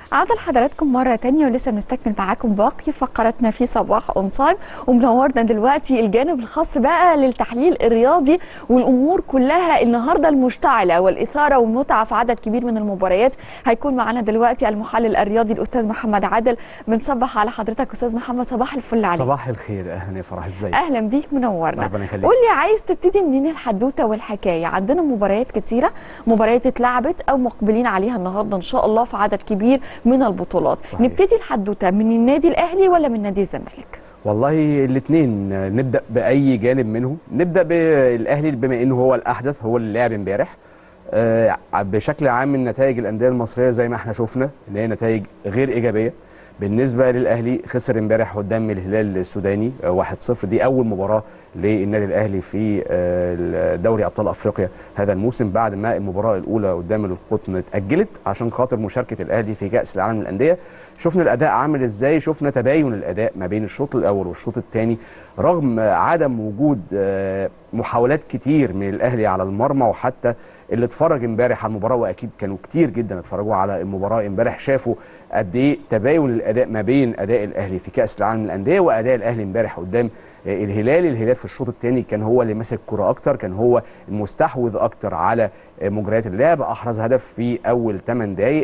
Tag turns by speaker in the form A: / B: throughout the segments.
A: عودة لحضراتكم مرة تانية ولسه بنستكمل معاكم باقي فقراتنا في صباح اونسايم ومنورنا دلوقتي الجانب الخاص بقى للتحليل الرياضي والامور كلها النهارده المشتعلة والاثارة والمتعة في عدد كبير من المباريات هيكون معانا دلوقتي المحلل الرياضي الاستاذ محمد عادل بنصبح على حضرتك استاذ محمد صباح الفل عليك
B: صباح الخير اهلا يا فرح ازيك
A: اهلا بيك منورنا
B: ربنا يخليك.
A: قول لي عايز تبتدي منين الحدوته والحكايه عندنا مباريات كتيره مباريات اتلعبت او مقبلين عليها النهارده ان شاء الله في عدد كبير من البطولات
B: صحيح.
A: نبتدي الحدوته من النادي الاهلي ولا من نادي الزمالك
B: والله الاثنين نبدا باي جانب منهم نبدا بالاهلي بما انه هو الاحدث هو اللي لعب امبارح آه، بشكل عام من نتائج الانديه المصريه زي ما احنا شفنا ان هي نتائج غير ايجابيه بالنسبه للاهلي خسر امبارح قدام الهلال السوداني آه، 1-0 دي اول مباراه للنادي الاهلي في آه، دوري ابطال افريقيا هذا الموسم بعد ما المباراه الاولى قدام القطن اتاجلت عشان خاطر مشاركه الاهلي في كاس العالم للانديه شفنا الاداء عامل ازاي شفنا تباين الاداء ما بين الشوط الاول والشوط الثاني رغم عدم وجود آه، محاولات كتير من الاهلي على المرمى وحتى اللي اتفرج امبارح على المباراه واكيد كانوا كتير جدا اتفرجوا على المباراه امبارح شافوا قد ايه تباين الاداء ما بين اداء الاهلي في كاس العالم للانديه واداء الاهلي امبارح قدام آه، الهلال الهلال في الشوط الثاني كان هو اللي ماسك كرة اكتر كان هو المستحوذ اكتر على آه، مجريات اللعب احرز هدف في اول 8 دقائق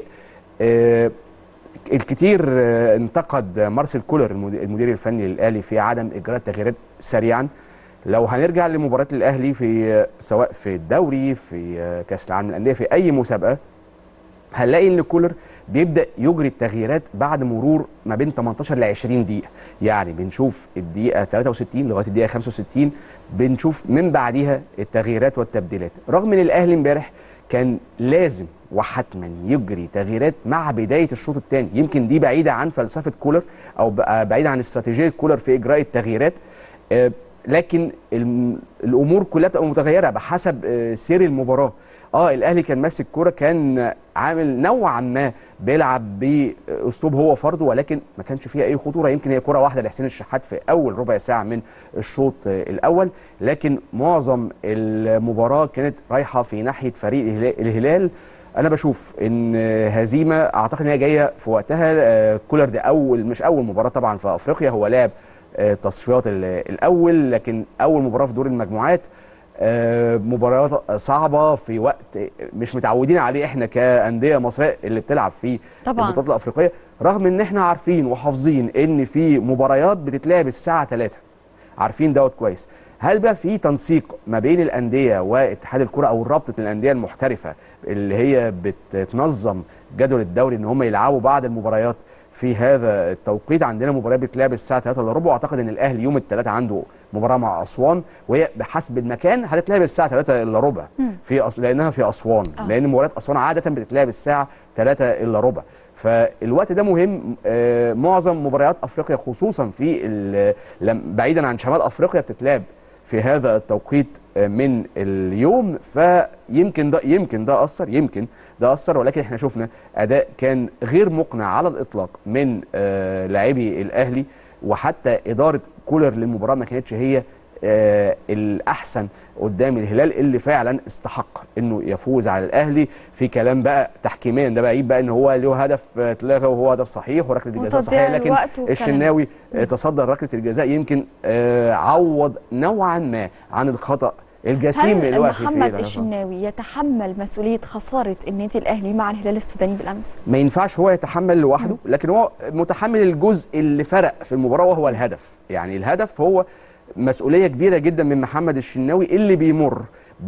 B: آه، الكثير آه، انتقد مارسيل كولر المد- المدير الفني للاهلي في عدم اجراء تغييرات سريعا لو هنرجع لمباراه الاهلي في آه، سواء في الدوري في آه، كاس العالم للانديه في اي مسابقه هنلاقي ان كولر بيبدا يجري التغييرات بعد مرور ما بين 18 ل 20 دقيقه يعني بنشوف الدقيقه 63 لغايه الدقيقه 65 بنشوف من بعديها التغييرات والتبديلات رغم ان الاهلي امبارح كان لازم وحتما يجري تغييرات مع بدايه الشوط الثاني يمكن دي بعيده عن فلسفه كولر او بقى بعيده عن استراتيجيه كولر في اجراء التغييرات آه، لكن الم- الامور كلها بتبقى متغيره بحسب آه، سير المباراه اه الاهلي كان ماسك كوره كان عامل نوعا ما بيلعب باسلوب هو فرضه ولكن ما كانش فيها اي خطوره يمكن هي كره واحده لحسين الشحات في اول ربع ساعه من الشوط آه، الاول لكن معظم المباراه كانت رايحه في ناحيه فريق الهلا- الهلال انا بشوف ان هزيمه اعتقد ان هي جايه في وقتها آه، كولر ده اول مش اول مباراه طبعا في افريقيا هو لعب آه، تصفيات ال- الاول لكن اول مباراه في دور المجموعات آه، مباريات صعبه في وقت مش متعودين عليه احنا كانديه مصريه اللي بتلعب في
A: طبعاً.
B: البطولات الافريقيه رغم ان احنا عارفين وحافظين ان في مباريات بتتلعب الساعه 3 عارفين دوت كويس هل بقى في تنسيق ما بين الانديه واتحاد الكره او رابطه الانديه المحترفه اللي هي بتنظم جدول الدوري ان هم يلعبوا بعض المباريات في هذا التوقيت عندنا مباراه بتلعب الساعه 3 الا ربع واعتقد ان الاهلي يوم الثلاثاء عنده مباراه مع اسوان وهي بحسب المكان هتتلعب الساعه 3 الا ربع في أس... لانها في اسوان
A: آه.
B: لان مباريات اسوان عاده بتتلعب الساعه 3 الا ربع فالوقت ده مهم آه، معظم مباريات افريقيا خصوصا في ال- لم- بعيدا عن شمال افريقيا بتتلعب في هذا التوقيت آه، من اليوم فيمكن ده يمكن ده اثر يمكن ده اثر ولكن احنا شفنا اداء كان غير مقنع على الاطلاق من آه، لاعبي الاهلي وحتى اداره كولر للمباراه ما كانتش هي آه، الاحسن قدام الهلال اللي فعلا استحق انه يفوز على الاهلي في كلام بقى تحكيميا ده بقى بقى ان هو له هدف آه، اتلغى وهو هدف صحيح وركله الجزاء
A: وتضييع
B: صحيح لكن
A: الوقت والكلام.
B: الشناوي آه، تصدر ركله الجزاء يمكن آه، عوض نوعا ما عن الخطا الجسيم
A: هل
B: اللي واقع فيه
A: محمد
B: ده.
A: الشناوي يتحمل مسؤوليه خساره النادي الاهلي مع الهلال السوداني بالامس
B: ما ينفعش هو يتحمل لوحده لكن هو متحمل الجزء اللي فرق في المباراه وهو الهدف يعني الهدف هو مسؤوليه كبيره جدا من محمد الشناوي اللي بيمر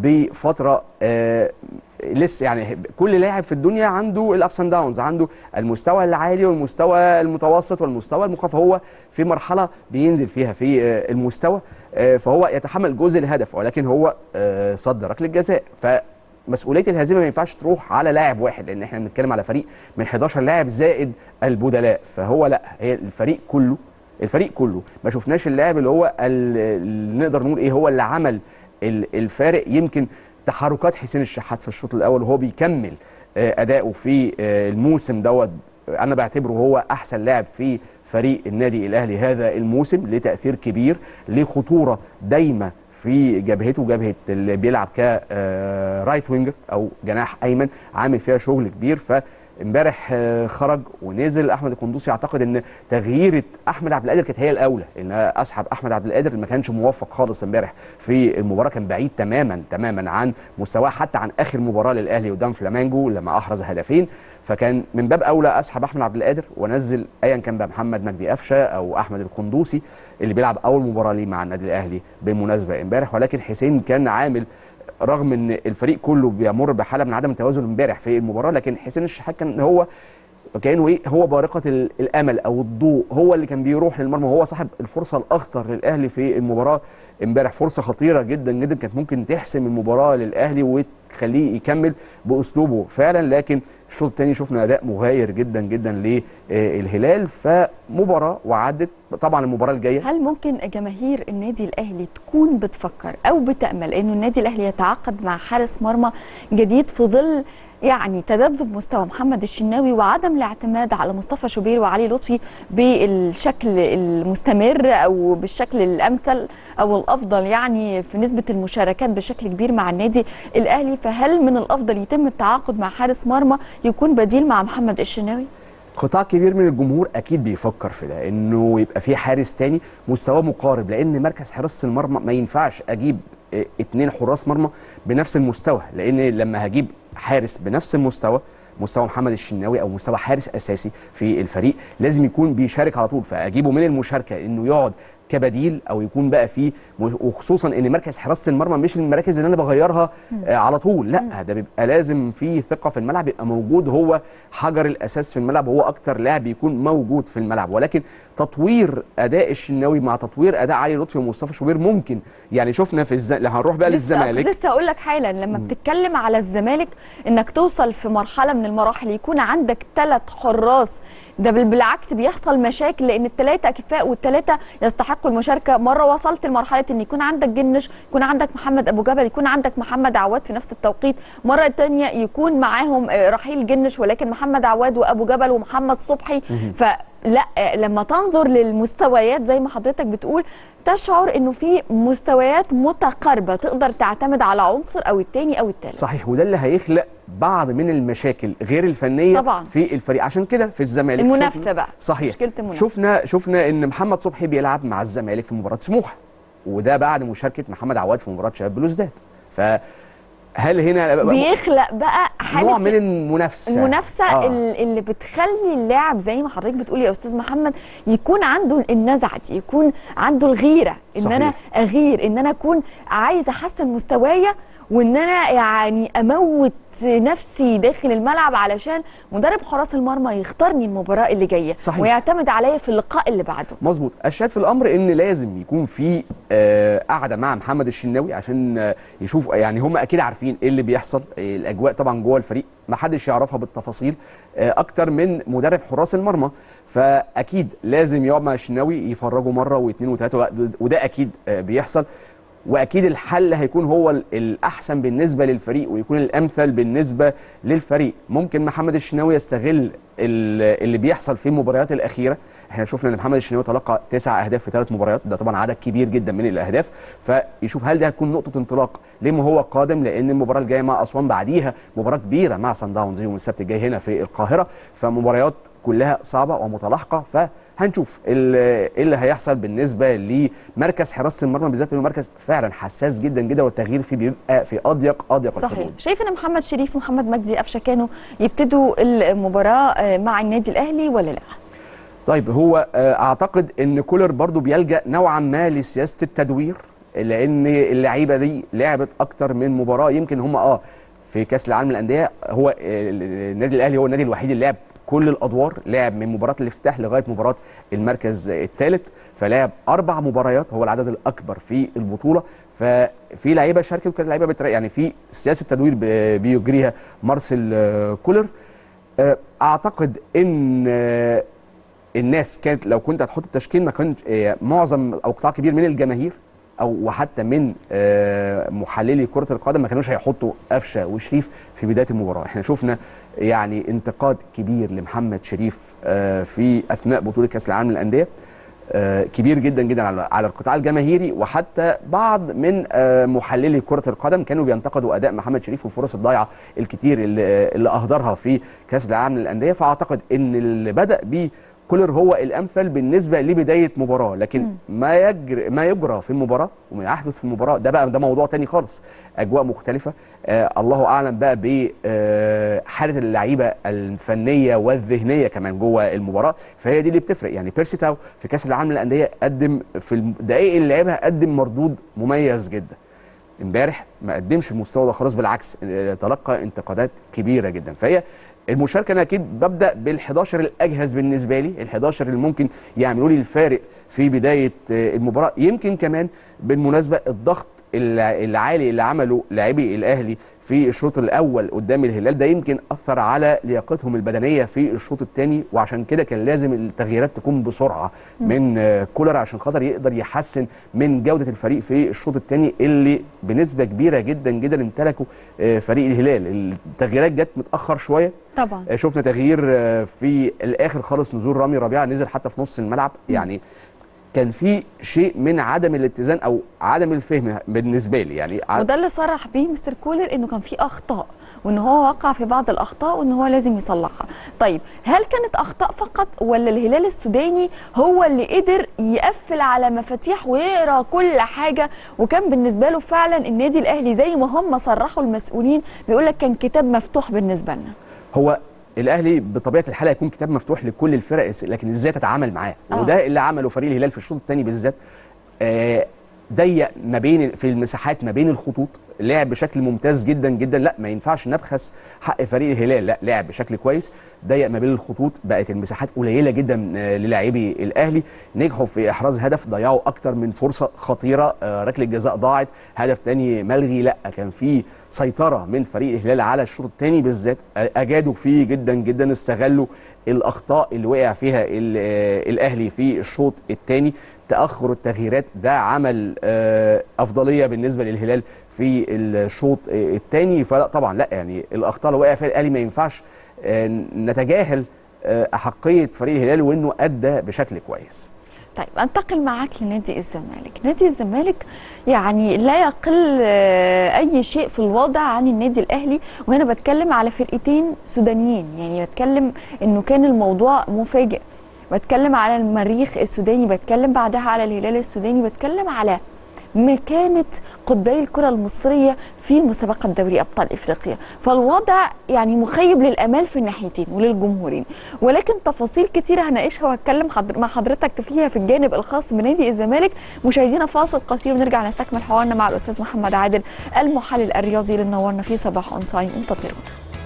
B: بفتره آه لسه يعني كل لاعب في الدنيا عنده الابس اند داونز عنده المستوى العالي والمستوى المتوسط والمستوى المنخفض هو في مرحله بينزل فيها في آه المستوى آه فهو يتحمل جزء الهدف ولكن هو آه صد ركله جزاء ف مسؤوليه الهزيمه ما ينفعش تروح على لاعب واحد لان احنا بنتكلم على فريق من 11 لاعب زائد البدلاء فهو لا هي الفريق كله الفريق كله ما شفناش اللاعب اللي هو ال- اللي نقدر نقول ايه هو اللي عمل ال- الفارق يمكن تحركات حسين الشحات في الشوط الاول وهو بيكمل آه، اداؤه في آه، الموسم دوت انا بعتبره هو احسن لاعب في فريق النادي الاهلي هذا الموسم ليه تاثير كبير ليه خطوره دايمه في جبهته جبهه اللي بيلعب ك رايت وينجر او جناح ايمن عامل فيها شغل كبير ف امبارح آه، خرج ونزل احمد القندوسي اعتقد ان تغييره احمد عبد القادر كانت هي الاولى ان اسحب احمد عبد القادر ما كانش موفق خالص امبارح في المباراه كان بعيد تماما تماما عن مستواه حتى عن اخر مباراه للاهلي قدام فلامينجو لما احرز هدفين فكان من باب اولى اسحب احمد عبد القادر وانزل ايا كان بقى محمد مجدي قفشه او احمد القندوسي اللي بيلعب اول مباراه ليه مع النادي الاهلي بالمناسبه امبارح ولكن حسين كان عامل رغم ان الفريق كله بيمر بحاله من عدم التوازن امبارح في المباراه لكن حسين الشحات كان هو كانه ايه هو بارقه ال- الامل او الضوء هو اللي كان بيروح للمرمى وهو صاحب الفرصه الاخطر للاهلي في المباراه امبارح فرصه خطيره جدا جدا كانت ممكن تحسم المباراه للاهلي وتخليه يكمل باسلوبه فعلا لكن الشوط الثاني شفنا اداء مغاير جدا جدا للهلال فمباراه وعدت طبعا المباراه الجايه
A: هل ممكن جماهير النادي الاهلي تكون بتفكر او بتامل انه النادي الاهلي يتعاقد مع حارس مرمى جديد في ظل يعني تذبذب مستوى محمد الشناوي وعدم الاعتماد على مصطفى شوبير وعلي لطفي بالشكل المستمر او بالشكل الامثل او الافضل يعني في نسبه المشاركات بشكل كبير مع النادي الاهلي فهل من الافضل يتم التعاقد مع حارس مرمى يكون بديل مع محمد الشناوي؟
B: قطاع كبير من الجمهور اكيد بيفكر في ده انه يبقى في حارس تاني مستواه مقارب لان مركز حراسه المرمى ما ينفعش اجيب اه، اتنين حراس مرمى بنفس المستوى لان لما هجيب حارس بنفس المستوى مستوى محمد الشناوي او مستوى حارس اساسي في الفريق لازم يكون بيشارك على طول فاجيبه من المشاركه انه يقعد كبديل او يكون بقى فيه وخصوصا ان مركز حراسه المرمى مش المراكز اللي انا بغيرها آه على طول لا ده بيبقى لازم في ثقه في الملعب يبقى موجود هو حجر الاساس في الملعب هو اكتر لاعب بيكون موجود في الملعب ولكن تطوير اداء الشناوي مع تطوير اداء علي لطفي ومصطفى شوبير ممكن يعني شفنا في الز... لو هنروح بقى
A: لسه
B: للزمالك
A: لسه اقول لك حالا لما بتتكلم على الزمالك انك توصل في مرحله من المراحل يكون عندك ثلاث حراس ده بال- بالعكس بيحصل مشاكل لان الثلاثه اكفاء والثلاثه يستحقوا المشاركه مره وصلت لمرحله ان يكون عندك جنش يكون عندك محمد ابو جبل يكون عندك محمد عواد في نفس التوقيت مره تانية يكون معاهم آه، رحيل جنش ولكن محمد عواد وابو جبل ومحمد صبحي فلا آه، لما تنظر للمستويات زي ما حضرتك بتقول تشعر انه في مستويات متقاربه تقدر تعتمد على عنصر او التاني او التالت
B: صحيح وده اللي هيخلق بعض من المشاكل غير الفنيه
A: طبعاً.
B: في الفريق عشان كده في الزمالك
A: المنافسة
B: شفنا-
A: بقى.
B: صحيح
A: مشكلة المنافسة.
B: شفنا شفنا ان محمد صبحي بيلعب مع الزمالك في مباراه سموحه وده بعد مشاركه محمد عواد في مباراه شباب بلوزداد فهل هنا
A: بيخلق بقى حاله
B: نوع من المنافسه
A: المنافسه
B: آه.
A: آه. اللي بتخلي اللاعب زي ما حضرتك بتقول يا استاذ محمد يكون عنده النزعه دي يكون عنده الغيره ان
B: صحيح.
A: انا اغير ان انا اكون عايز احسن مستوايا وان انا يعني اموت نفسي داخل الملعب علشان مدرب حراس المرمى يختارني المباراه اللي جايه
B: صحيح.
A: ويعتمد عليا في اللقاء اللي بعده
B: مظبوط الشاهد في الامر ان لازم يكون في آه، قعده مع محمد الشناوي عشان آه، يشوف يعني هم اكيد عارفين ايه اللي بيحصل آه، الاجواء طبعا جوه الفريق ما حدش يعرفها بالتفاصيل آه، اكتر من مدرب حراس المرمى فاكيد لازم يقعد مع الشناوي يفرجه مره واثنين وثلاثه وده اكيد آه، بيحصل واكيد الحل هيكون هو ال- الاحسن بالنسبه للفريق ويكون الامثل بالنسبه للفريق ممكن محمد الشناوي يستغل ال- اللي بيحصل في المباريات الاخيره احنا شفنا ان محمد الشناوي تلقى تسع اهداف في ثلاث مباريات ده طبعا عدد كبير جدا من الاهداف فيشوف هل ده هتكون نقطه انطلاق لما هو قادم لان المباراه الجايه مع اسوان بعديها مباراه كبيره مع سان داونز يوم السبت الجاي هنا في القاهره فمباريات كلها صعبه ومتلاحقه فهنشوف ال- ايه اللي هيحصل بالنسبه لمركز حراسه المرمى بالذات انه مركز فعلا حساس جدا جدا والتغيير فيه بيبقى في اضيق اضيق
A: صحيح
B: الحدود.
A: شايف ان محمد شريف ومحمد مجدي قفشه كانوا يبتدوا المباراه آه، مع النادي الاهلي ولا لا
B: طيب هو آه، اعتقد ان كولر برضو بيلجا نوعا ما لسياسه التدوير لان اللعيبه دي لعبت اكتر من مباراه يمكن هم اه في كاس العالم للانديه هو آه، النادي الاهلي هو النادي الوحيد اللي لعب كل الادوار لعب من مباراه الافتتاح لغايه مباراه المركز الثالث فلعب اربع مباريات هو العدد الاكبر في البطوله ففي لعيبه شاركت وكانت لعيبه بتر... يعني في سياسه تدوير ب- بيجريها مارسيل آه، كولر آه، اعتقد ان آه، الناس كانت لو كنت هتحط التشكيل ما كنت آه، معظم او قطاع كبير من الجماهير او وحتى من آه، محللي كره القدم ما كانوش هيحطوا قفشه وشريف في بدايه المباراه احنا شفنا يعني انتقاد كبير لمحمد شريف آه، في اثناء بطوله كاس العالم للانديه آه، كبير جدا جدا على على القطاع الجماهيري وحتى بعض من آه، محللي كره القدم كانوا بينتقدوا اداء محمد شريف والفرص الضايعه الكتير اللي اللي اهدرها في كاس العالم للانديه فاعتقد ان اللي بدا بيه كولر هو الامثل بالنسبه لبدايه مباراه لكن ما يجري ما يجرى في المباراه وما يحدث في المباراه ده بقى ده موضوع تاني خالص اجواء مختلفه آه الله اعلم بقى بحاله اللعيبه الفنيه والذهنيه كمان جوه المباراه فهي دي اللي بتفرق يعني بيرسي تاو في كاس العالم للانديه قدم في الدقائق اللي لعبها قدم مردود مميز جدا امبارح ما قدمش المستوى ده خالص بالعكس آه، تلقى انتقادات كبيره جدا فهي المشاركه انا اكيد ببدا بال11 الاجهز بالنسبه لي ال11 اللي ممكن يعملوا لي الفارق في بدايه آه، المباراه يمكن كمان بالمناسبه الضغط الع- العالي اللي عمله لاعبي الاهلي في الشوط الاول قدام الهلال ده يمكن اثر على لياقتهم البدنيه في الشوط الثاني وعشان كده كان لازم التغييرات تكون بسرعه من آه، كولر عشان خاطر يقدر يحسن من جوده الفريق في الشوط الثاني اللي بنسبه كبيره جدا جدا امتلكه آه، فريق الهلال التغييرات جت متاخر شويه
A: طبعا
B: آه، شفنا تغيير آه، في الاخر خالص نزول رامي ربيعه نزل حتى في نص الملعب يعني كان في شيء من عدم الاتزان او عدم الفهم بالنسبه لي يعني ع-
A: وده اللي صرح بيه مستر كولر انه كان في اخطاء وان هو وقع في بعض الاخطاء وان هو لازم يصلحها طيب هل كانت اخطاء فقط ولا الهلال السوداني هو اللي قدر يقفل على مفاتيح ويقرا كل حاجه وكان بالنسبه له فعلا النادي الاهلي زي ما هم صرحوا المسؤولين بيقول لك كان كتاب مفتوح بالنسبه لنا
B: هو الاهلي بطبيعه الحال هيكون كتاب مفتوح لكل الفرق لكن ازاي تتعامل معاه
A: آه.
B: وده اللي عمله فريق الهلال في الشوط الثاني بالذات آه، ضيق ما بين في المساحات ما بين الخطوط لعب بشكل ممتاز جدا جدا لا ما ينفعش نبخس حق فريق الهلال لا لعب بشكل كويس ضيق ما بين الخطوط بقت المساحات قليله جدا آه، للاعبي الاهلي نجحوا في احراز هدف ضيعوا اكتر من فرصه خطيره آه، ركله جزاء ضاعت هدف تاني ملغي لا كان في سيطره من فريق الهلال على الشوط الثاني بالذات آه، اجادوا فيه جدا جدا استغلوا الاخطاء اللي وقع فيها ال- آه، الاهلي في الشوط الثاني تاخر التغييرات ده عمل آه، افضليه بالنسبه للهلال في الشوط الثاني فلا طبعا لا يعني الاخطاء اللي وقع فيها الاهلي ما ينفعش آه، نتجاهل آه، احقيه فريق الهلال وانه ادى بشكل كويس
A: طيب انتقل معاك لنادي الزمالك نادي الزمالك يعني لا يقل آه، اي شيء في الوضع عن النادي الاهلي وهنا بتكلم على فرقتين سودانيين يعني بتكلم انه كان الموضوع مفاجئ بتكلم على المريخ السوداني بتكلم بعدها على الهلال السوداني بتكلم على مكانة قطبي الكرة المصرية في مسابقة دوري أبطال إفريقيا فالوضع يعني مخيب للأمال في الناحيتين وللجمهورين ولكن تفاصيل كتيرة هناقشها وهتكلم حضر مع حضرتك فيها في الجانب الخاص بنادي الزمالك مشاهدينا فاصل قصير ونرجع نستكمل حوارنا مع الأستاذ محمد عادل المحلل الرياضي اللي منورنا فيه صباح أون تايم انتظرونا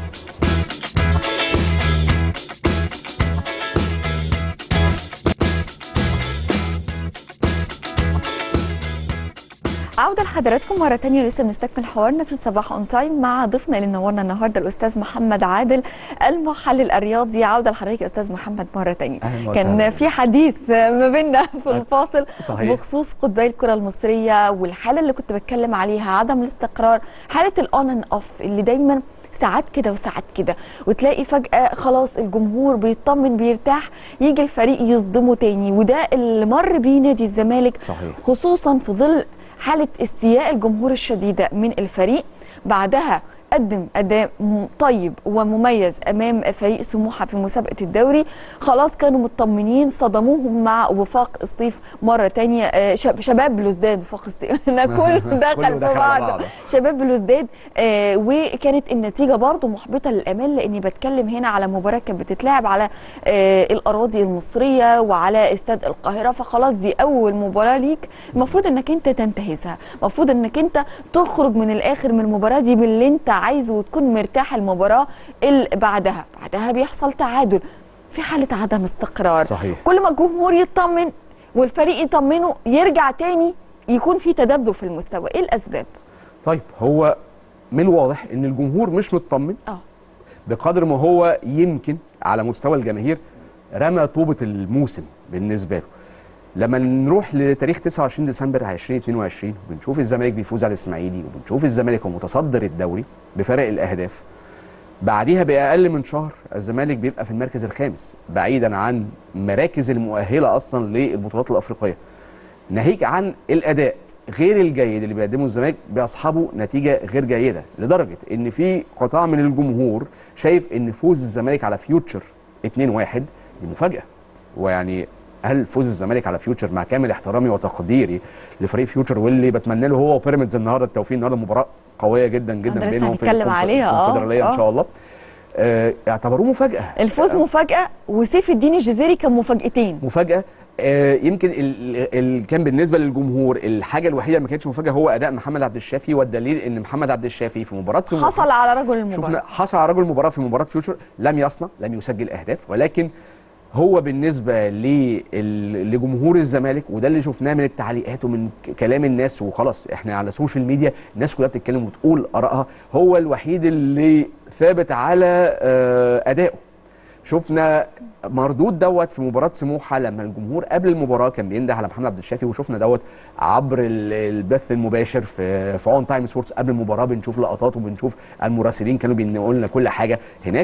A: عودة لحضراتكم مرة تانية لسه بنستكمل حوارنا في صباح اون تايم مع ضيفنا اللي منورنا النهارده الأستاذ محمد عادل المحلل الرياضي عودة لحضرتك يا أستاذ محمد مرة تانية
B: أهلاً
A: كان
B: وسهلاً.
A: في حديث ما بيننا في الفاصل
B: صحيح.
A: بخصوص قطبي الكرة المصرية والحالة اللي كنت بتكلم عليها عدم الاستقرار حالة الأون أند أوف اللي دايما ساعات كده وساعات كده وتلاقي فجأة خلاص الجمهور بيطمن بيرتاح يجي الفريق يصدمه تاني وده اللي مر بيه نادي الزمالك
B: صحيح.
A: خصوصا في ظل حالة استياء الجمهور الشديدة من الفريق بعدها قدم أداء م- طيب ومميز أمام فريق سموحة في مسابقة الدوري خلاص كانوا مطمنين صدموهم مع وفاق سطيف مرة تانية آه، شب- شباب بلوزداد وفاق سطيف أنا كله دخل
B: كله
A: في
B: دخل على
A: بعض
B: بعضه.
A: شباب بلوزداد آه وكانت النتيجه برضو محبطه للامال لاني بتكلم هنا على مباراه كانت بتتلعب على آه الاراضي المصريه وعلى استاد القاهره فخلاص دي اول مباراه ليك المفروض انك انت تنتهزها المفروض انك انت تخرج من الاخر من المباراه دي باللي انت عايزه وتكون مرتاح المباراه اللي بعدها بعدها بيحصل تعادل في حاله عدم استقرار
B: صحيح.
A: كل ما الجمهور يطمن والفريق يطمنه يرجع تاني يكون في تذبذب في المستوى ايه الاسباب
B: طيب هو من الواضح ان الجمهور مش مطمن
A: اه
B: بقدر ما هو يمكن على مستوى الجماهير رمى طوبة الموسم بالنسبة له لما نروح لتاريخ 29 ديسمبر 2022 بنشوف الزمالك بيفوز على الاسماعيلي وبنشوف الزمالك هو متصدر الدوري بفرق الاهداف بعديها باقل من شهر الزمالك بيبقى في المركز الخامس بعيدا عن مراكز المؤهله اصلا للبطولات الافريقيه ناهيك عن الاداء غير الجيد اللي بيقدمه الزمالك بيصحبه نتيجه غير جيده لدرجه ان في قطاع من الجمهور شايف ان فوز الزمالك على فيوتشر 2-1 دي مفاجاه ويعني هل فوز الزمالك على فيوتشر مع كامل احترامي وتقديري لفريق فيوتشر واللي بتمنى له هو وبيراميدز النهارده التوفيق النهارده مباراه قويه جدا جدا
A: لسه
B: بينهم في
A: هنتكلم
B: الكونف-
A: عليها، آه،
B: الكونفدراليه
A: آه.
B: ان شاء الله آه، اعتبروه مفاجاه
A: الفوز مفاجاه وسيف الدين الجزيري كان مفاجاتين
B: مفاجاه آه، يمكن ال- ال- كان بالنسبه للجمهور الحاجه الوحيده اللي ما كانتش مفاجاه هو اداء محمد عبد الشافي والدليل ان محمد عبد الشافي في مباراه سموحة
A: حصل على رجل المباراه
B: شفنا حصل على رجل المباراه في مباراه فيوتشر لم يصنع لم يسجل اهداف ولكن هو بالنسبه لل- لجمهور الزمالك وده اللي شفناه من التعليقات ومن ك- كلام الناس وخلاص احنا على السوشيال ميديا الناس كلها بتتكلم وتقول ارائها هو الوحيد اللي ثابت على آه، ادائه شفنا مردود دوت في مباراه سموحه لما الجمهور قبل المباراه كان بينده على محمد عبد الشافي وشفنا دوت عبر ال- البث المباشر في في اون تايم سبورتس قبل المباراه بنشوف لقطات وبنشوف المراسلين كانوا بينقلوا لنا كل حاجه هناك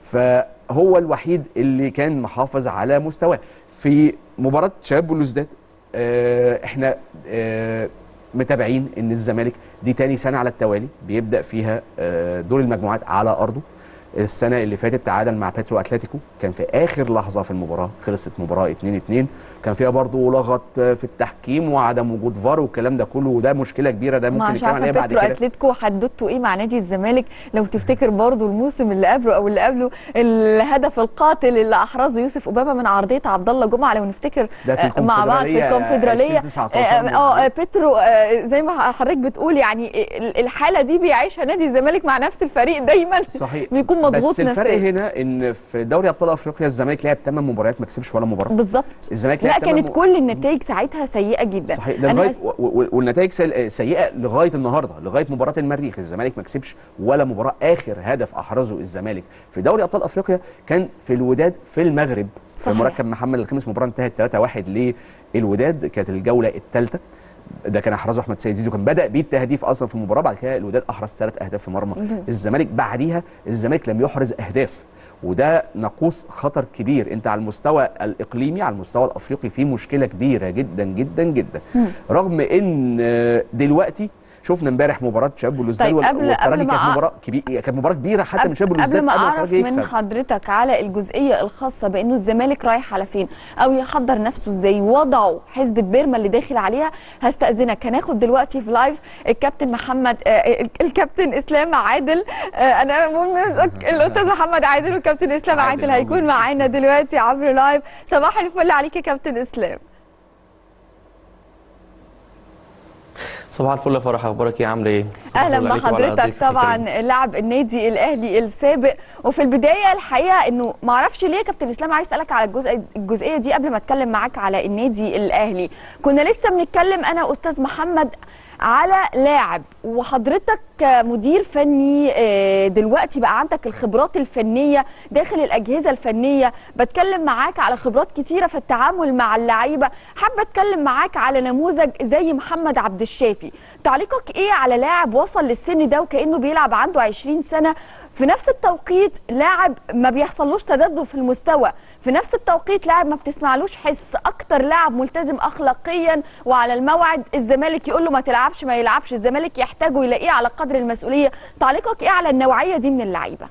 B: فهو الوحيد اللي كان محافظ على مستواه في مباراه شباب بلوزداد آه، احنا آه، متابعين ان الزمالك دي تاني سنه على التوالي بيبدا فيها آه، دور المجموعات على ارضه السنه اللي فاتت تعادل مع بيترو اتلتيكو كان في اخر لحظه في المباراه خلصت مباراه 2 2 كان فيها برضه لغط في التحكيم وعدم وجود فار والكلام ده كله وده مشكله كبيره ده
A: ما
B: ممكن
A: مش
B: نتكلم
A: عارفه
B: عليها بعد
A: بيترو
B: كده
A: اتلتيكو حددته ايه مع نادي الزمالك لو تفتكر برضو الموسم اللي قبله او اللي قبله الهدف القاتل اللي احرزه يوسف اوباما من عرضيه عبد الله جمعه لو نفتكر
B: ده في
A: آه، مع بعض في
B: الكونفدرالية
A: الكونفدراليه
B: 2019
A: اه آه،
B: مظبوط.
A: بيترو آه، زي ما حضرتك بتقول يعني ال- الحاله دي بيعيشها نادي الزمالك مع نفس الفريق دايما
B: صحيح
A: بيكون مضغوط
B: بس الفرق
A: نفسيا
B: هنا ان في دوري ابطال افريقيا الزمالك لعب 8 مباريات ما كسبش ولا مباراه
A: بالظبط
B: الزمالك
A: لا
B: لعب 8
A: كانت كل النتائج ساعتها سيئه جدا
B: صحيح
A: أنا
B: لغايه
A: هس-
B: و- و- والنتائج سل- سيئه لغايه النهارده لغايه مباراه المريخ الزمالك ما كسبش ولا مباراه اخر هدف احرزه الزمالك في دوري ابطال افريقيا كان في الوداد في المغرب في
A: صحيح.
B: مركب محمد الخامس مباراه انتهت 3-1 للوداد كانت الجوله الثالثه ده كان احرزه احمد سيد زيزو كان بدا بيه التهديف اصلا في المباراه بعد كده الوداد احرز ثلاث اهداف في مرمى
A: مم.
B: الزمالك بعديها الزمالك لم يحرز اهداف وده نقوص خطر كبير انت على المستوى الاقليمي على المستوى الافريقي في مشكله كبيره جدا جدا جدا
A: مم.
B: رغم ان آه، دلوقتي شفنا امبارح مباراه شباب بلوزداد
A: طيب،
B: وال-
A: قبل-
B: والترجي
A: قبل ما
B: كانت
A: أع-
B: مباراه كبيره كانت مباراه كبيره حتى من شباب
A: قبل
B: بلوزداد
A: ما
B: قبل
A: اعرف
B: الترجي
A: من
B: يكسب
A: حضرتك على الجزئيه الخاصه بانه الزمالك رايح على فين او يحضر نفسه ازاي وضعوا حزب بيرما اللي داخل عليها هستاذنك هناخد دلوقتي في لايف الكابتن محمد آه، الكابتن اسلام عادل آه، انا ممكن الاستاذ محمد عادل والكابتن اسلام
B: عادل
A: عادل هيكون
B: موجود.
A: معانا دلوقتي عبر لايف صباح الفل عليك يا كابتن اسلام
C: صباح الفل يا فرح اخبارك ايه عامله ايه صباح
A: اهلا
C: الفل عليك وعلى
A: بحضرتك
C: ضيفك الكريم.
A: طبعا لاعب النادي الاهلي السابق وفي البدايه الحقيقه انه ما اعرفش ليه يا كابتن اسلام عايز اسالك على الجزء الجزئيه دي قبل ما اتكلم معاك على النادي الاهلي كنا لسه بنتكلم انا استاذ محمد على لاعب وحضرتك كمدير فني آه، دلوقتي بقى عندك الخبرات الفنيه داخل الاجهزه الفنيه بتكلم معاك على خبرات كتيره في التعامل مع اللعيبه حابه اتكلم معاك على نموذج زي محمد عبد الشافي تعليقك ايه على لاعب وصل للسن ده وكانه بيلعب عنده 20 سنه في نفس التوقيت لاعب ما بيحصلوش تذبذب في المستوى في نفس التوقيت لاعب ما بتسمعلوش حس اكتر لاعب ملتزم اخلاقيا وعلى الموعد الزمالك يقول له ما تلعبش ما يلعبش الزمالك يحتاجه يلاقيه على قدر المسؤوليه تعليقك ايه على النوعيه دي من اللعيبه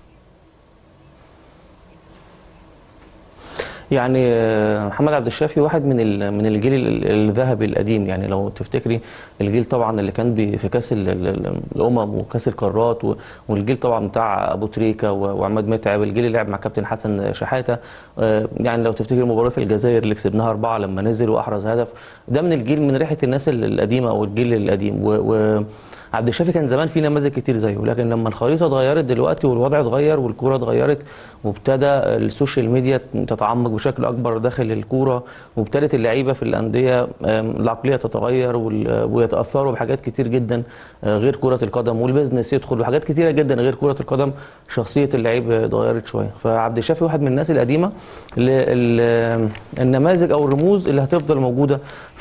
C: يعني آه، محمد عبد الشافي واحد من ال- من الجيل ال- الذهبي القديم يعني لو تفتكري الجيل طبعا اللي كان بي- في كاس ال- ال- ال- الامم وكاس القارات و- والجيل طبعا بتاع ابو تريكه و- وعماد متعب الجيل اللي لعب مع كابتن حسن شحاته آه، يعني لو تفتكري مباراه الجزائر اللي كسبناها اربعه لما نزل واحرز هدف ده من الجيل من ريحه الناس ال- القديمه او الجيل القديم و, و عبد الشافي كان زمان في نماذج كتير زيه لكن لما الخريطه اتغيرت دلوقتي والوضع اتغير والكوره اتغيرت وابتدى السوشيال ميديا تتعمق بشكل اكبر داخل الكوره وابتدت اللعيبه في الانديه آم، العقليه تتغير وال- ويتاثروا بحاجات كتير جدا آه، غير كره القدم والبزنس يدخل وحاجات كتيره جدا غير كره القدم شخصيه اللعيب اتغيرت شويه فعبد الشافي واحد من الناس القديمه اللي ال- النماذج او الرموز اللي هتفضل موجوده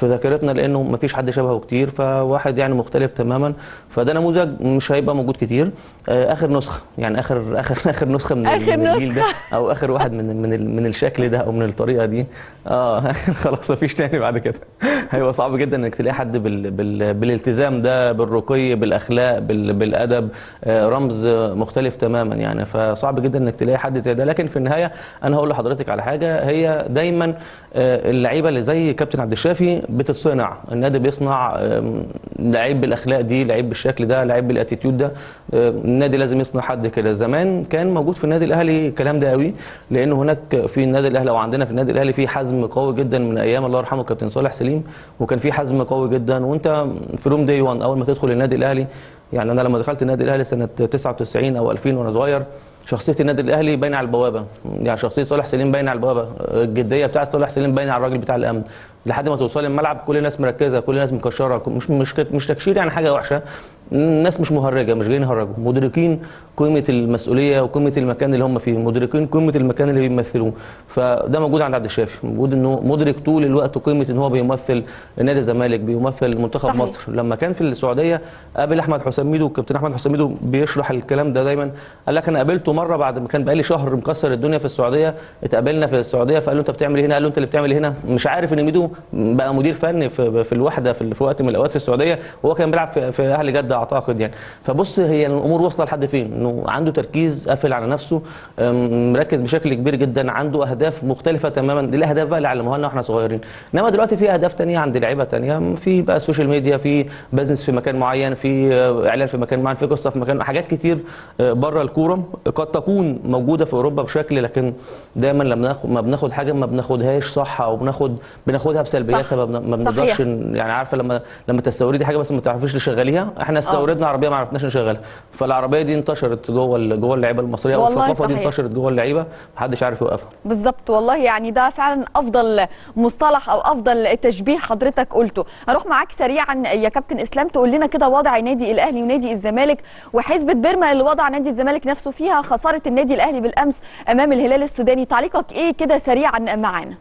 C: في ذاكرتنا لانه ما فيش حد شبهه كتير فواحد يعني مختلف تماما فده نموذج مش هيبقى موجود كتير آه، اخر نسخه يعني اخر اخر اخر نسخه من,
A: آخر
C: من الجيل ده
A: نسخة.
C: او اخر واحد من من ال- من الشكل ده او من الطريقه دي اه خلاص مفيش تاني بعد كده هيبقى صعب جدا انك تلاقي حد بال بال بالالتزام ده بالرقي بالاخلاق بال بالادب آه، رمز مختلف تماما يعني فصعب جدا انك تلاقي حد زي ده لكن في النهايه انا هقول لحضرتك على حاجه هي دايما آه، اللعيبه اللي زي كابتن عبد الشافي بتتصنع النادي بيصنع آم، لعيب بالاخلاق دي لعيب بالشكل ده لعيب بالاتيتيود ده آه، النادي لازم يصنع حد كده زمان كان موجود في النادي الاهلي الكلام ده قوي لانه هناك في النادي الاهلي او عندنا في النادي الاهلي في حزم قوي جدا من ايام الله يرحمه كابتن صالح سليم وكان في حزم قوي جدا وانت في روم داي 1 اول ما تدخل النادي الاهلي يعني انا لما دخلت النادي الاهلي سنه 99 او 2000 وانا صغير شخصيه النادي الاهلي باينه على البوابه يعني شخصيه صالح سليم باينه على البوابه الجديه بتاعت صالح سليم باينه على الراجل بتاع الامن لحد ما توصل الملعب كل الناس مركزه كل الناس مكشره مش مش مش تكشير يعني حاجه وحشه الناس مش مهرجه مش جايين يهرجوا مدركين قيمه المسؤوليه وقيمه المكان اللي هم فيه مدركين قيمه المكان اللي بيمثلوه فده موجود عند عبد الشافي موجود انه مدرك طول الوقت قيمه ان هو بيمثل نادي الزمالك بيمثل منتخب
A: صحيح.
C: مصر لما كان في السعوديه قابل احمد حسام ميدو الكابتن احمد حسام ميدو بيشرح الكلام ده دايما قال لك انا قابلته مره بعد ما كان بقالي شهر مكسر الدنيا في السعوديه اتقابلنا في السعوديه فقال له انت بتعمل ايه هنا قال له انت اللي بتعمل ايه هنا مش عارف ان ميدو بقى مدير فني في, في الوحده في, في وقت من الاوقات في السعوديه وهو كان بيلعب في, في اهلي جده اعتقد يعني فبص هي الامور واصله لحد فين انه عنده تركيز قافل على نفسه أم، مركز بشكل كبير جدا عنده اهداف مختلفه تماما دي الاهداف بقى اللي علموها لنا واحنا صغيرين انما دلوقتي في اهداف تانية عند لعيبه تانية في بقى السوشيال ميديا في بزنس في مكان معين في آه، اعلان في مكان معين في قصه في مكان حاجات كتير آه، بره الكوره قد تكون موجوده في اوروبا بشكل لكن دايما لما بناخد ما بناخد حاجه ما بناخدهاش صح او بناخد بناخدها بسلبياتها
A: صح.
C: ما بن- ما
A: صحيح.
C: بنقدرش ن- يعني عارفه لما لما تستوردي حاجه بس ما تعرفيش تشغليها احنا استوردنا عربيه ما عرفناش نشغلها فالعربيه دي انتشرت جوه ال- جوه اللعيبه المصريه
A: والله
C: والثقافه دي
A: صحيح.
C: انتشرت جوه اللعيبه محدش عارف يوقفها
A: بالظبط والله يعني ده فعلا افضل مصطلح او افضل تشبيه حضرتك قلته هروح معاك سريعا يا كابتن اسلام تقول لنا كده وضع نادي الاهلي ونادي الزمالك وحسبه بيرما اللي وضع نادي الزمالك نفسه فيها خساره النادي الاهلي بالامس امام الهلال السوداني تعليقك ايه كده سريعا معانا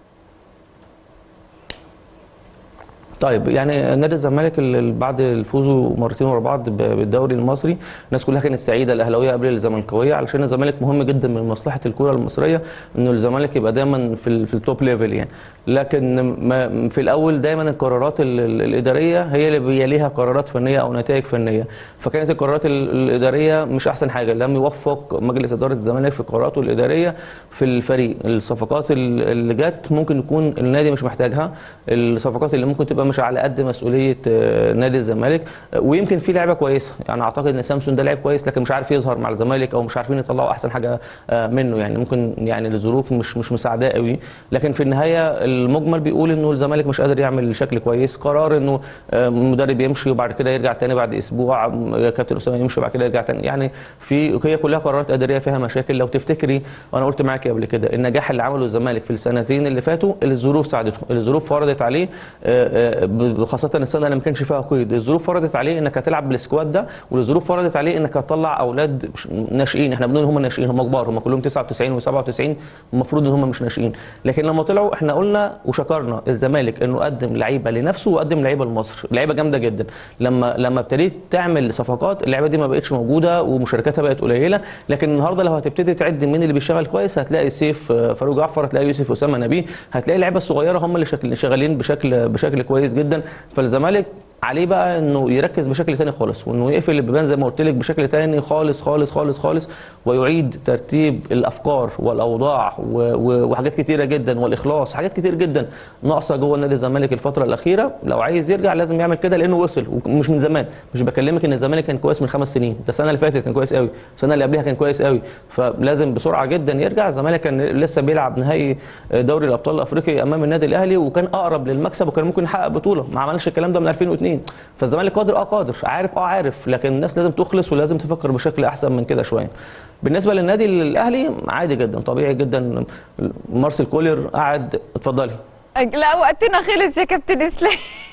C: طيب يعني نادي الزمالك اللي بعد فوزه مرتين ورا بعض ب- بالدوري المصري الناس كلها كانت سعيده الاهلاويه قبل الزملكاويه علشان الزمالك مهم جدا من مصلحه الكره المصريه انه الزمالك يبقى دايما في ال- في التوب ليفل يعني لكن ما في الاول دايما القرارات ال- ال- الاداريه هي اللي بيليها قرارات فنيه او نتائج فنيه فكانت القرارات ال- الاداريه مش احسن حاجه لم يوفق مجلس اداره الزمالك في قراراته الاداريه في الفريق الصفقات ال- اللي جت ممكن يكون النادي مش محتاجها الصفقات اللي ممكن تبقى مش على قد مسؤوليه آه، نادي الزمالك آه، ويمكن في لعبه كويسه يعني اعتقد ان سامسون ده لعيب كويس لكن مش عارف يظهر مع الزمالك او مش عارفين يطلعوا احسن حاجه آه، منه يعني ممكن يعني الظروف مش مش مساعداه قوي لكن في النهايه المجمل بيقول انه الزمالك مش قادر يعمل شكل كويس قرار انه آه، مدرب يمشي وبعد كده يرجع تاني بعد اسبوع آه، كابتن اسامه يمشي وبعد كده يرجع تاني يعني في هي كلها قرارات اداريه فيها مشاكل لو تفتكري وانا قلت معاكي قبل كده النجاح اللي عمله الزمالك في السنتين اللي فاتوا الظروف ساعدته الظروف فرضت عليه آه، آه، ب- خاصه السنه اللي ما كانش فيها قيد الظروف فرضت عليه انك هتلعب بالسكواد ده والظروف فرضت عليه انك هتطلع اولاد مش- ناشئين احنا بنقول هم ناشئين هم كبار هم كلهم 99 و97 المفروض ان هم مش ناشئين لكن لما طلعوا احنا قلنا وشكرنا الزمالك انه قدم لعيبه لنفسه وقدم لعيبه لمصر لعيبه جامده جدا لما لما ابتديت تعمل صفقات اللعيبه دي ما بقتش موجوده ومشاركاتها بقت قليله لكن النهارده لو هتبتدي تعد مين اللي بيشتغل كويس هتلاقي سيف آه، فاروق جعفر هتلاقي يوسف اسامه نبيه هتلاقي اللعيبه الصغيره هم اللي شكل- شغالين بشكل بشكل كويس جدا فالزمالك عليه بقى انه يركز بشكل تاني خالص وانه يقفل البيبان زي ما قلت لك بشكل تاني خالص خالص خالص خالص ويعيد ترتيب الافكار والاوضاع و- و- وحاجات كتيره جدا والاخلاص حاجات كتير جدا ناقصه جوه نادي الزمالك الفتره الاخيره لو عايز يرجع لازم يعمل كده لانه وصل ومش من زمان مش بكلمك ان الزمالك كان كويس من خمس سنين ده السنه اللي فاتت كان كويس قوي السنه اللي قبلها كان كويس قوي فلازم بسرعه جدا يرجع الزمالك كان لسه بيلعب نهائي دوري الابطال الافريقي امام النادي الاهلي وكان اقرب للمكسب وكان ممكن يحقق بطوله ما عملش الكلام ده من 2002 فالزمالك قادر اه قادر عارف اه عارف لكن الناس لازم تخلص ولازم تفكر بشكل احسن من كده شويه بالنسبه للنادي الاهلي عادي جدا طبيعي جدا مارسيل كولر قاعد اتفضلي
A: لا وقتنا خلص يا كابتن اسلام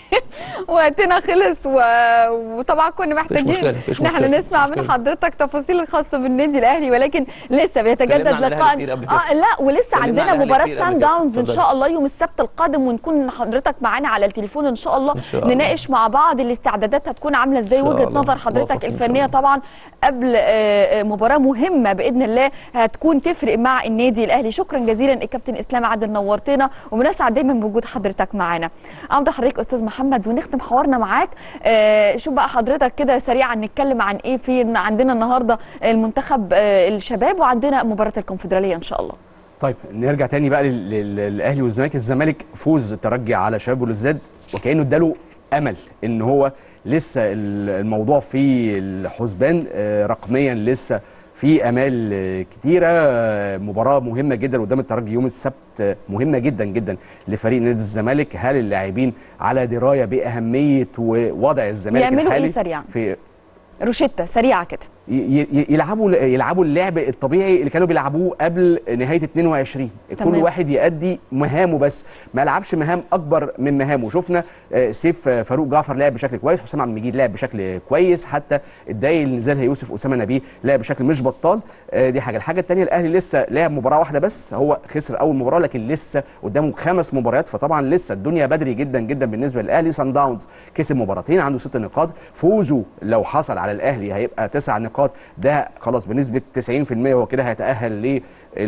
A: وقتنا خلص و... وطبعا كنا محتاجين
C: مشكلة، مفيش
A: ان احنا
C: مشكلة،
A: نسمع
C: مفيش
A: من
C: مشكلة.
A: حضرتك تفاصيل الخاصه بالنادي الاهلي ولكن لسه بيتجدد
C: اتكلمنا عن الأهلي
A: لقاء
C: كتير قبل
A: اه
C: كده.
A: لا ولسه
C: اتكلمنا
A: عندنا
C: عن الأهلي
A: مباراه
C: كتير قبل
A: سان
C: كده.
A: داونز ان
C: اتفضلي.
A: شاء الله يوم السبت القادم ونكون حضرتك معانا على التليفون ان شاء الله
C: إن شاء الله.
A: نناقش مع بعض الاستعدادات هتكون عامله ازاي
C: إن شاء
A: وجهه
C: الله.
A: نظر حضرتك
C: موافق إن شاء
A: الفنيه
C: الله.
A: طبعا قبل آه، آه، مباراه مهمه باذن الله هتكون تفرق مع النادي الاهلي شكرا جزيلا الكابتن اسلام عادل نورتنا وبنسعد دايما بوجود حضرتك معانا امضي حضرتك استاذ محمد ونختم حوارنا معاك آه، شوف بقى حضرتك كده سريعا نتكلم عن ايه في إن عندنا النهارده المنتخب آه، الشباب وعندنا مباراه الكونفدراليه ان شاء الله
B: طيب نرجع تاني بقى لل- لل- للاهلي والزمالك الزمالك فوز الترجي على شباب بلوزداد وكانه اداله امل ان هو لسه ال- الموضوع في الحسبان آه، رقميا لسه في امال آه، كتيره آه، مباراه مهمه جدا قدام الترجي يوم السبت آه، مهمه جدا جدا لفريق نادي الزمالك هل اللاعبين على درايه باهميه ووضع الزمالك
A: يعملوا إيه
B: الحالي
A: سريعاً؟
B: في
A: روشيتا سريعه كده
B: ي- ي- يلعبوا يلعبوا اللعب الطبيعي اللي كانوا بيلعبوه قبل نهايه 22 كل
A: تمام.
B: واحد يأدي مهامه بس ما يلعبش مهام اكبر من مهامه شفنا آه، سيف آه، فاروق جعفر لعب بشكل كويس حسام عبد المجيد لعب بشكل كويس حتى الدقايق اللي نزلها يوسف اسامه نبيه لعب بشكل مش بطال آه، دي حاجه الحاجه الثانيه الاهلي لسه لعب مباراه واحده بس هو خسر اول مباراه لكن لسه قدامه خمس مباريات فطبعا لسه الدنيا بدري جدا جدا بالنسبه للاهلي سان داونز كسب مباراتين عنده ست نقاط فوزه لو حصل على الاهلي هيبقى تسع نقاط ده خلاص بنسبه 90% هو كده هيتاهل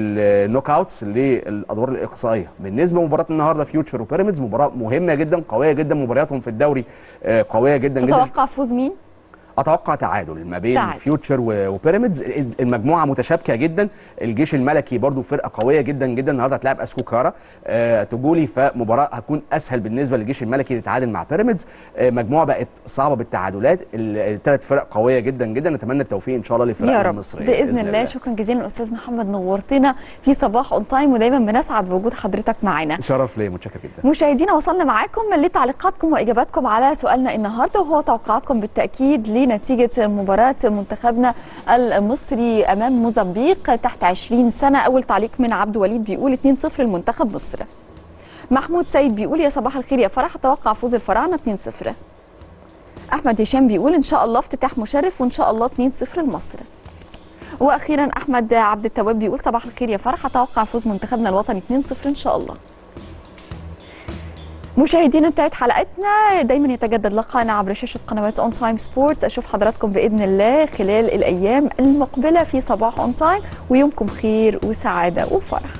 B: للنوك اوتس للادوار الاقصائيه بالنسبه لمباراه النهارده فيوتشر وبيراميدز مباراه مهمه جدا قويه جدا مبارياتهم في الدوري آه، قويه جدا جدا
A: تتوقع فوز مين
B: اتوقع تعادل ما بين
A: تعادل.
B: فيوتشر و- وبيراميدز المجموعه متشابكه جدا الجيش الملكي برضو فرقه قويه جدا جدا النهارده هتلاعب اسكوكارا آه تجولي فمباراه هتكون اسهل بالنسبه للجيش الملكي يتعادل مع بيراميدز آه مجموعه بقت صعبه بالتعادلات الثلاث فرق قويه جدا جدا نتمنى التوفيق ان شاء الله للفرق
A: يا رب
B: المصريه
A: باذن الله شكرا جزيلا استاذ محمد نورتنا في صباح اون تايم ودايما بنسعد بوجود حضرتك معانا
B: شرف ليا متشكر جدا
A: مشاهدينا وصلنا معاكم لتعليقاتكم واجاباتكم على سؤالنا النهارده وهو توقعاتكم بالتاكيد لنتيجه مباراه منتخبنا المصري امام موزمبيق تحت 20 سنه اول تعليق من عبد وليد بيقول 2-0 لمنتخب مصر محمود سيد بيقول يا صباح الخير يا فرح اتوقع فوز الفراعنه 2-0 احمد هشام بيقول ان شاء الله افتتاح مشرف وان شاء الله 2-0 لمصر واخيرا احمد عبد التواب بيقول صباح الخير يا فرح اتوقع فوز منتخبنا الوطني 2-0 ان شاء الله مشاهدينا انتهت حلقتنا دايما يتجدد لقاءنا عبر شاشه قنوات اون تايم سبورتس اشوف حضراتكم باذن الله خلال الايام المقبله في صباح اون تايم ويومكم خير وسعاده وفرح